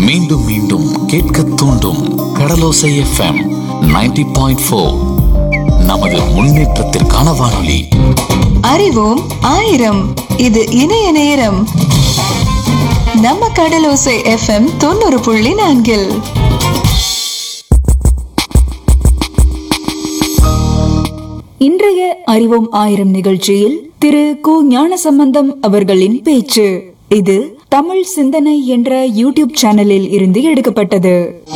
மீண்டும் மீண்டும் கேட்க தூண்டும் கடலோசை எஃப்எம் 90.4 பாயிண்ட் நமது முன்னேற்றத்திற்கான வானொலி அறிவோம் ஆயிரம் இது இணைய நேரம் நம்ம கடலோசை எஃப்எம் தொண்ணூறு புள்ளி நான்கில் இன்றைய அறிவோம் ஆயிரம் நிகழ்ச்சியில் திரு கு ஞானசம்பந்தம் அவர்களின் பேச்சு இது தமிழ் சிந்தனை என்ற யூடியூப் சேனலில் இருந்து எடுக்கப்பட்டது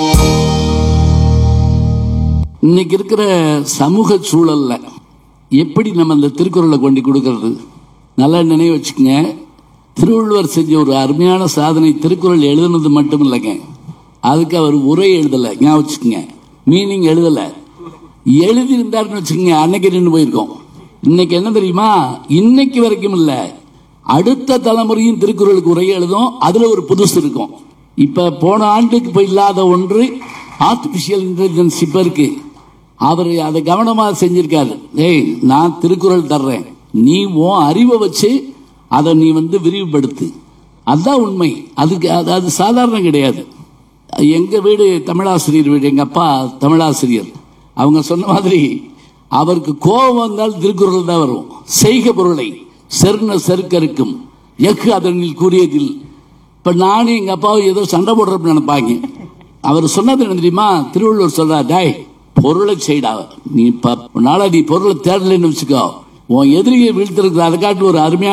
இன்னைக்கு இருக்கிற சமூக சூழல்ல எப்படி நம்ம இந்த திருக்குறளை கொண்டு கொடுக்கறது நல்லா நினைவு வச்சுக்கோங்க திருவள்ளுவர் செஞ்ச ஒரு அருமையான சாதனை திருக்குறள் எழுதுனது மட்டும் இல்லைங்க அதுக்கு அவர் உரை எழுதலை ஞாபகம் வச்சுக்கோங்க மீனிங் எழுதலை எழுதியிருந்தாருன்னு வச்சுக்கோங்க அன்னைக்கு நின்று போயிருக்கோம் இன்னைக்கு என்ன தெரியுமா இன்னைக்கு வரைக்கும் இல்லை அடுத்த தலைமுறையும் திருக்குறளுக்கு உரை எழுதும் அதுல ஒரு புதுசு இருக்கும் இப்ப போன ஆண்டுக்கு இப்போ இல்லாத ஒன்று ஆர்டிபிஷியல் இன்டெலிஜென்ஸ் இப்ப இருக்கு அவர் அதை கவனமா செஞ்சிருக்காரு ஏய் நான் திருக்குறள் தர்றேன் நீ உன் அறிவை வச்சு அதை நீ வந்து விரிவுபடுத்து அதுதான் உண்மை அதுக்கு அது அது சாதாரணம் கிடையாது எங்க வீடு தமிழாசிரியர் வீடு எங்க அப்பா தமிழாசிரியர் அவங்க சொன்ன மாதிரி அவருக்கு கோபம் வந்தால் திருக்குறள் தான் வரும் செய்க பொருளை செருன செருக்கருக்கும் எஃகு அதனில் கூறியதில் இப்ப நானும் எங்க அப்பாவும் ஏதோ சண்டை போடுறப்ப நினைப்பாங்க அவர் சொன்னது என்ன தெரியுமா திருவள்ளுவர் சொல்றார் டேய் பொருளை செய்டா நீ இப்ப நாளா நீ பொருளை தேடலைன்னு வச்சுக்கோ உன் எதிரியை வீழ்த்திருக்கிற அதை காட்டு ஒரு அருமையான